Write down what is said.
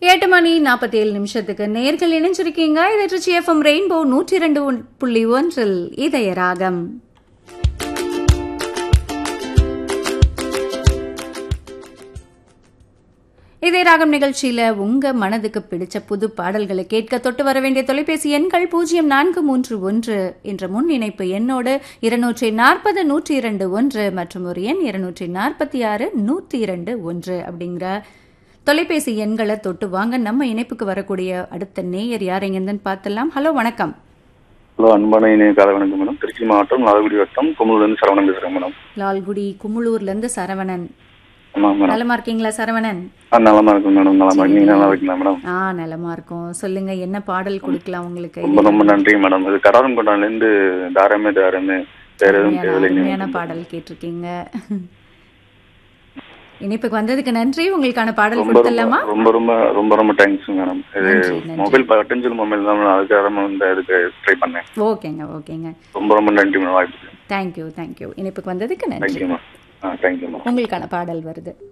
எட்டு மணி நாற்பத்தி ஏழு நிமிஷத்துக்கு நேர்கள் இணைஞ்சிருக்கீங்க இது ட்ரிச்சி எஃப்எம் ரெயின்போ நூற்றி இரண்டு புள்ளி ஒன்றில் இதய ராகம் இதே ராகம் நிகழ்ச்சியில உங்க மனதுக்கு பிடிச்ச புது பாடல்களை கேட்க தொட்டு வர வேண்டிய தொலைபேசி எண்கள் பூஜ்ஜியம் நான்கு மூன்று ஒன்று என்ற முன் இணைப்பு எண்ணோடு இருநூற்றி நாற்பது நூற்றி இரண்டு ஒன்று மற்றும் ஒரு எண் இருநூற்றி நாற்பத்தி ஆறு நூற்றி இரண்டு ஒன்று அப்படிங்கிற தொலைபேசி எண்களை தொட்டு வாங்க நம்ம இணைப்புக்கு வரக்கூடிய அடுத்த நேயர் யார் எங்கேருந்துன்னு பார்த்தலாம் ஹலோ வணக்கம் ஹலோ அன்பான இணைய கால வணக்கம் மேடம் திருச்சி மாவட்டம் லால்குடி வட்டம் குமுலூர்லேருந்து சரவணன் பேசுகிறேன் மேடம் லால்குடி குமுளூர்ல இருந்து சரவணன் ஆமாம் மேடம் நலமா இருக்கீங்களா சரவணன் ஆ நலமா இருக்கும் மேடம் நலமா நீங்க நல்லா இருக்கீங்களா மேடம் ஆ நலமா இருக்கும் சொல்லுங்க என்ன பாடல் கொடுக்கலாம் உங்களுக்கு ரொம்ப ரொம்ப நன்றி மேடம் இது கராரம் கொண்டாலேருந்து தாரமே தாரமே வேற எதுவும் அருமையான தேவையில்லை அருமையான பாடல் கேட்டிருக்கீங்க இனிப்புக்கு வந்ததுக்கு நன்றி உங்களுக்கான பாடல் ரொம்ப ரொம்ப கொடுத்துடலாமா ரொம்ப ரொம்ப ரொம்ப ரொம்ப தேங்க்ஸ் மேடம் இது நன்றி, நன்றி. மொபைல் பட்டஞ்சல் மொபைல் தான் மேடம் அதுக்காக இந்த இதுக்கு ட்ரை பண்ணேன் ஓகேங்க ஓகேங்க ரொம்ப ரொம்ப நன்றி மேடம் வாய்ப்புக்கு தேங்க்யூ தேங்க்யூ இனிப்புக்கு வந்ததுக்கு நன்றி தேங்க்யூ மேம் ஆ தேங்க்யூ மேம் உங்களுக்கான பாடல் வருது